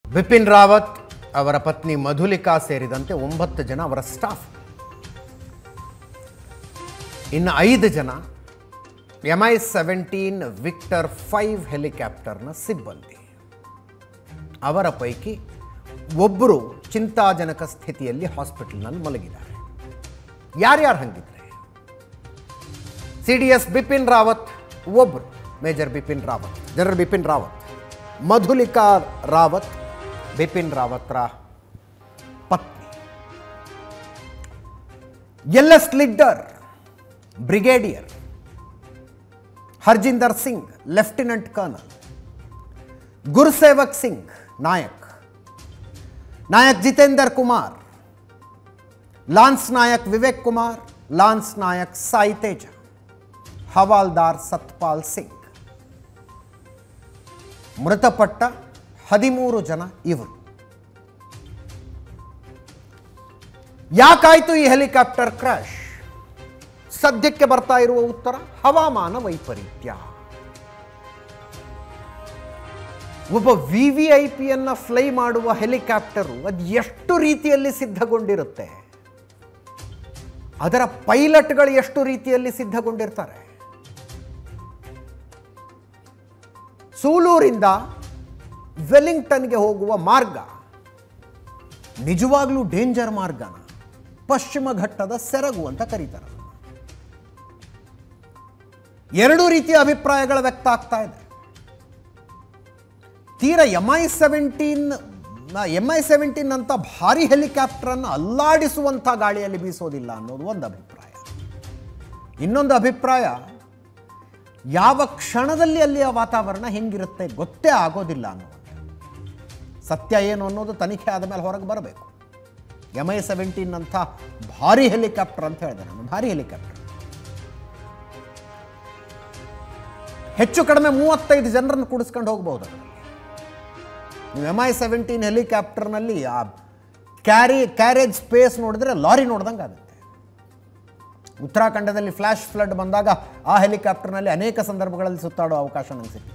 ಬಿಪಿನ್ ರಾವತ್ ಅವರ ಪತ್ನಿ ಮಧುಲಿಕಾ ಸೇರಿದಂತೆ ಒಂಬತ್ತು ಜನ ಅವರ ಸ್ಟಾಫ್ ಇನ್ನು ಐದು ಜನ M I seventeen victor five ಹೆಲಿಕಾಪ್ಟರ್ನ ಸಿಬ್ಬಂದಿ ಅವರ ಪೈಕಿ ಒಬ್ಬರು ಚಿಂತಾಜನಕ ಸ್ಥಿತಿಯಲ್ಲಿ ಹಾಸ್ಪಿಟಲ್ನಲ್ಲಿ ಮಲಗಿದ್ದಾರೆ ಯಾರ್ಯಾರು ಹಂಗಿದ್ರೆ C D S Bipin Rawat ಒಬ್ಬರು ಮೇಜರ್ ಬಿಪಿನ್ ರಾವತ್ ಜನರಲ್ ಬಿಪಿನ್ ರಾವತ್ ಮಧುಲಿಕಾ ರಾವತ್ ಬಿಪಿನ್ ರಾವತ್ರ ಪತ್ನಿ L S Lidder brigadier Harjinder Singh lieutenant colonel Gursewak Singh Naik Naik Jitender Kumar lance Naik Vivek Kumar lance Naik Sai Teja havildar Satpal Singh ಮೃತಪಟ್ಟ ಹದಿಮೂರು ಜನ ಇವರು ಯಾಕಾಯ್ತು ಈ ಹೆಲಿಕಾಪ್ಟರ್ ಕ್ರಾಶ್ ಸದ್ಯಕ್ಕೆ ಬರ್ತಾ ಇರುವ ಉತ್ತರ ಹವಾಮಾನ ವೈಪರೀತ್ಯ ಒಬ್ಬ ವಿ ವಿ ಐ ಪಿಯನ್ನು ಫ್ಲೈ ಮಾಡುವ ಹೆಲಿಕಾಪ್ಟರು ಅದು ಎಷ್ಟು ರೀತಿಯಲ್ಲಿ ಸಿದ್ಧಗೊಂಡಿರುತ್ತೆ ಅದರ ಪೈಲಟ್ಗಳು ಎಷ್ಟು ರೀತಿಯಲ್ಲಿ ಸಿದ್ಧಗೊಂಡಿರ್ತಾರೆ ಸೂಲೂರಿಂದ ವೆಲ್ಲಿಂಗ್ಟನ್ಗೆ ಹೋಗುವ ಮಾರ್ಗ ನಿಜವಾಗ್ಲೂ ಡೇಂಜರ್ ಮಾರ್ಗನ ಪಶ್ಚಿಮ ಘಟ್ಟದ ಸೆರಗು ಅಂತ ಕರೀತಾರೆ ಅದನ್ನ. ಎರಡೂ ರೀತಿಯ ಅಭಿಪ್ರಾಯಗಳು ವ್ಯಕ್ತ ಆಗ್ತಾ ಇದೆ ತೀರ M I seventeen M I seventeen ಅಂತ ಭಾರಿ ಹೆಲಿಕಾಪ್ಟರನ್ನು ಅಲ್ಲಾಡಿಸುವಂಥ ಗಾಳಿಯಲ್ಲಿ ಬೀಸೋದಿಲ್ಲ ಅನ್ನೋದು ಒಂದು ಅಭಿಪ್ರಾಯ ಇನ್ನೊಂದು ಅಭಿಪ್ರಾಯ ಯಾವ ಕ್ಷಣದಲ್ಲಿ ಅಲ್ಲಿಯ ವಾತಾವರಣ ಹೆಂಗಿರುತ್ತೆ ಗೊತ್ತೇ ಆಗೋದಿಲ್ಲ ಅನ್ನುವಂಥ ಸತ್ಯ ಏನು ಅನ್ನೋದು ತನಿಖೆ ಆದ ಮೇಲೆ ಹೊರಗೆ ಬರಬೇಕು ಎಮ್ ಐ ಸೆವೆಂಟೀನ್ ಅಂತ ಭಾರಿ ಹೆಲಿಕಾಪ್ಟರ್ ಅಂತ ಹೇಳಿದೆ ನಾನು ಭಾರಿ ಹೆಲಿಕಾಪ್ಟರ್ ಹೆಚ್ಚು ಕಡಿಮೆ ಮೂವತ್ತೈದು ಜನರನ್ನು ಕೂಡಿಸ್ಕೊಂಡು ಹೋಗ್ಬೋದು ಅದರಲ್ಲಿ ನೀವು ಎಮ್ ಐ ಸೆವೆಂಟೀನ್ ಹೆಲಿಕಾಪ್ಟರ್ನಲ್ಲಿ ಆ ಕ್ಯಾರಿ ಕ್ಯಾರೇಜ್ ಸ್ಪೇಸ್ ನೋಡಿದ್ರೆ ಲಾರಿ ನೋಡ್ದಂಗೆ ಆಗುತ್ತೆ ಉತ್ತರಾಖಂಡದಲ್ಲಿ ಫ್ಲ್ಯಾಶ್ ಫ್ಲಡ್ ಬಂದಾಗ ಆ ಹೆಲಿಕಾಪ್ಟರ್ನಲ್ಲಿ ಅನೇಕ ಸಂದರ್ಭಗಳಲ್ಲಿ ಸುತ್ತಾಡೋ ಅವಕಾಶ ನನಗೆ ಸಿಕ್ಕಿತು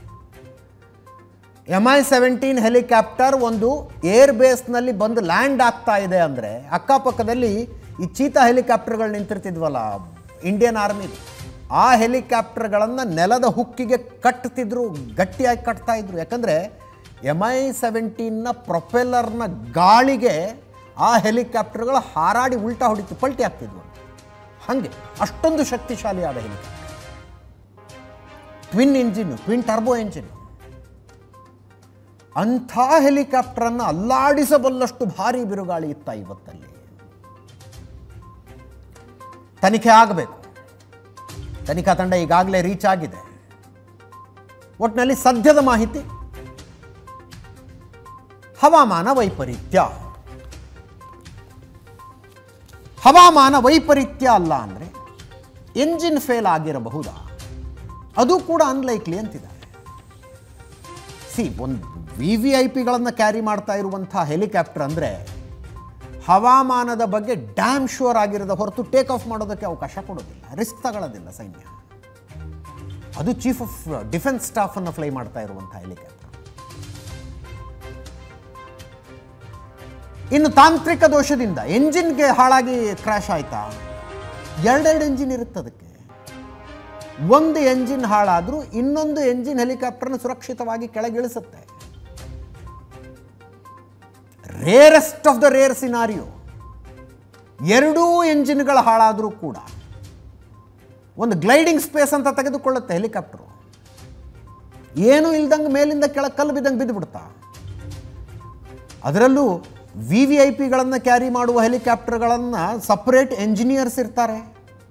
ಎಮ್ ಐ ಸೆವೆಂಟೀನ್ ಹೆಲಿಕಾಪ್ಟರ್ ಒಂದು ಏರ್ ಬೇಸ್ನಲ್ಲಿ ಬಂದು ಲ್ಯಾಂಡ್ ಆಗ್ತಾ ಇದೆ ಅಂದರೆ ಅಕ್ಕಪಕ್ಕದಲ್ಲಿ ಈ ಚೀತಾ ಹೆಲಿಕಾಪ್ಟರ್ಗಳು ನಿಂತಿರ್ತಿದ್ವಲ್ಲ ಇಂಡಿಯನ್ ಆರ್ಮಿದು ಆ ಹೆಲಿಕಾಪ್ಟರ್ಗಳನ್ನು ನೆಲದ ಹುಕ್ಕಿಗೆ ಕಟ್ತಿದ್ರು ಗಟ್ಟಿಯಾಗಿ ಕಟ್ತಾ ಇದ್ರು ಯಾಕಂದರೆ ಎಮ್ ಐ ಸೆವೆಂಟೀನ್ನ ಪ್ರೊಪೆಲ್ಲರ್ನ ಗಾಳಿಗೆ ಆ ಹೆಲಿಕಾಪ್ಟರ್ಗಳು ಹಾರಾಡಿ ಉಲ್ಟಾ ಹೊಡಿತು ಪಲ್ಟಿ ಆಗ್ತಿದ್ವು ಹಾಗೆ ಅಷ್ಟೊಂದು ಶಕ್ತಿಶಾಲಿಯಾದ helicopter twin engine twin turbo engine ಅಂಥ ಹೆಲಿಕಾಪ್ಟರನ್ನು ಅಲ್ಲಾಡಿಸಬಲ್ಲಷ್ಟು ಭಾರಿ ಬಿರುಗಾಳಿ ಇತ್ತ ಇವತ್ತಲ್ಲಿ ತನಿಖೆ ಆಗಬೇಕು ತನಿಖಾ ತಂಡ ಈಗಾಗಲೇ ರೀಚ್ ಆಗಿದೆ ಒಟ್ಟಿನಲ್ಲಿ ಸದ್ಯದ ಮಾಹಿತಿ ಹವಾಮಾನ ವೈಪರೀತ್ಯ ಹವಾಮಾನ ವೈಪರೀತ್ಯ ಅಲ್ಲ ಅಂದರೆ ಎಂಜಿನ್ ಫೇಲ್ ಆಗಿರಬಹುದಾ ಅದು ಕೂಡ ಅನ್ಲೈಕ್ಲಿ ಅಂತಿದ್ದಾರೆ ಸಿ ಒಂದು ವಿ ವಿ ಐ ಪಿಗಳನ್ನು ಕ್ಯಾರಿ ಮಾಡ್ತಾ ಇರುವಂಥ ಹೆಲಿಕಾಪ್ಟರ್ ಅಂದರೆ ಹವಾಮಾನದ ಬಗ್ಗೆ ಡ್ಯಾಮ್ ಶ್ಯೂರ್ ಆಗಿರದ ಹೊರತು ಟೇಕ್ ಆಫ್ ಮಾಡೋದಕ್ಕೆ ಅವಕಾಶ ಕೊಡೋದಿಲ್ಲ ರಿಸ್ಕ್ ತಗೊಳ್ಳೋದಿಲ್ಲ ಸೈನ್ಯ ಅದು ಚೀಫ್ ಆಫ್ ಡಿಫೆನ್ಸ್ ಸ್ಟಾಫನ್ನು ಫ್ಲೈ ಮಾಡ್ತಾ ಇರುವಂಥ ಹೆಲಿಕಾಪ್ಟರ್ ಇನ್ನು ತಾಂತ್ರಿಕ ದೋಷದಿಂದ ಎಂಜಿನ್ಗೆ ಹಾಳಾಗಿ ಕ್ರ್ಯಾಶ್ ಆಯ್ತಾ ಎರಡೆರಡು ಎಂಜಿನ್ ಇರುತ್ತೆ ಅದಕ್ಕೆ ಒಂದು ಎಂಜಿನ್ ಹಾಳಾದರೂ ಇನ್ನೊಂದು ಎಂಜಿನ್ ಹೆಲಿಕಾಪ್ಟರ್ನ ಸುರಕ್ಷಿತವಾಗಿ ಕೆಳಗಿಳಿಸುತ್ತೆ rarest of the rare scenario ಎರಡೂ ಎಂಜಿನ್ಗಳು ಹಾಳಾದರೂ ಕೂಡ ಒಂದು ಗ್ಲೈಡಿಂಗ್ ಸ್ಪೇಸ್ ಅಂತ ತೆಗೆದುಕೊಳ್ಳುತ್ತೆ ಹೆಲಿಕಾಪ್ಟರು ಏನೂ ಇಲ್ದಂಗೆ ಮೇಲಿಂದ ಕೆಳಗೆ ಕಲ್ಲು ಬಿದ್ದಂಗೆ ಬಿದ್ದುಬಿಡ್ತಾ ಅದರಲ್ಲೂ ವಿ ವಿ ಐ ಪಿಗಳನ್ನು ಕ್ಯಾರಿ ಮಾಡುವ ಹೆಲಿಕಾಪ್ಟರ್ಗಳನ್ನು ಸಪ್ರೇಟ್ ಎಂಜಿನಿಯರ್ಸ್ ಇರ್ತಾರೆ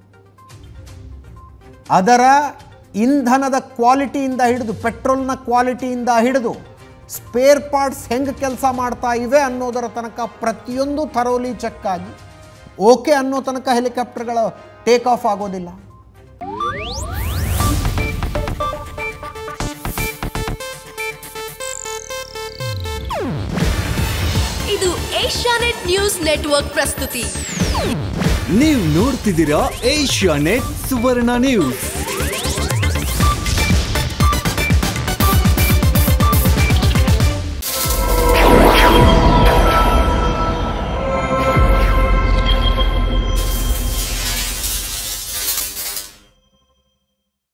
ಅದರ ಇಂಧನದ ಕ್ವಾಲಿಟಿಯಿಂದ ಹಿಡಿದು ಪೆಟ್ರೋಲ್ನ ಕ್ವಾಲಿಟಿಯಿಂದ ಹಿಡಿದು ಸ್ಪೇರ್ ಪಾರ್ಟ್ಸ್ ಹೆಂಗೆ ಕೆಲಸ ಮಾಡ್ತಾ ಇವೆ ಅನ್ನೋದರ ತನಕ ಪ್ರತಿಯೊಂದು ಥರೋಲಿ ಚೆಕ್ ಆಗಿ ಓಕೆ ಅನ್ನೋ ತನಕ ಹೆಲಿಕಾಪ್ಟರ್ಗಳ ಟೇಕ್ ಆಫ್ ಆಗೋದಿಲ್ಲ ಇದು ಏಷ್ಯಾನೆಟ್ ನ್ಯೂಸ್ ನೆಟ್ವರ್ಕ್ ಪ್ರಸ್ತುತಿ ನೀವು ನೋಡ್ತಿದ್ದೀರಾ ಏಷ್ಯಾ ನೆಟ್ ಸುವರ್ಣ ನ್ಯೂಸ್